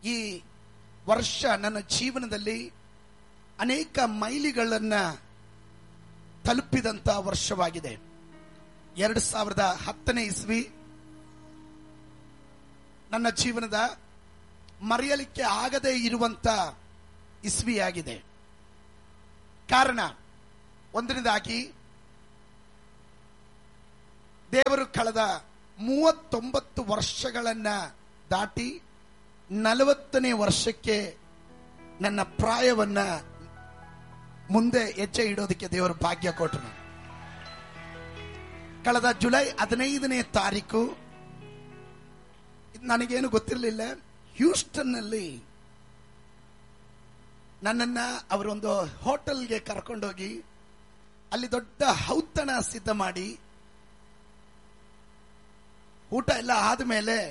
ಈ ವರ್ಷ ನನ್ನ ಜೀವನದಲ್ಲಿ ಅನೇಕ ಮೈಲಿಗಳನ್ನ ತಲುಪಿದಂತ ವರ್ಷವಾಗಿದೆ ಎರಡು ಸಾವಿರದ ಹತ್ತನೇ ಇಸ್ವಿ ನನ್ನ ಜೀವನದ ಮರೆಯಲಿಕ್ಕೆ ಆಗದೇ ಇರುವಂತ ಇಸ್ವಿಯಾಗಿದೆ ಕಾರಣ ಒಂದನೇದಾಗಿ ದೇವರು ಕಳೆದ ಮೂವತ್ತೊಂಬತ್ತು ವರ್ಷಗಳನ್ನ ದಾಟಿ ನಲವತ್ತನೇ ವರ್ಷಕ್ಕೆ ನನ್ನ ಪ್ರಾಯವನ್ನ ಮುಂದೆ ಹೆಜ್ಜೆ ಇಡೋದಕ್ಕೆ ದೇವರು ಭಾಗ್ಯ ಕೊಟ್ಟರು ಕಳೆದ ಜುಲೈ ಹದಿನೈದನೇ ತಾರೀಕು ಇದು ನನಗೇನು ಗೊತ್ತಿರಲಿಲ್ಲ ಹ್ಯೂಸ್ಟನ್ ನಲ್ಲಿ ನನ್ನನ್ನ ಅವರೊಂದು ಹೋಟೆಲ್ಗೆ ಕರ್ಕೊಂಡೋಗಿ ಅಲ್ಲಿ ದೊಡ್ಡ ಔತಣ ಸಿದ್ಧ ಮಾಡಿ ಊಟ ಎಲ್ಲ ಆದ್ಮೇಲೆ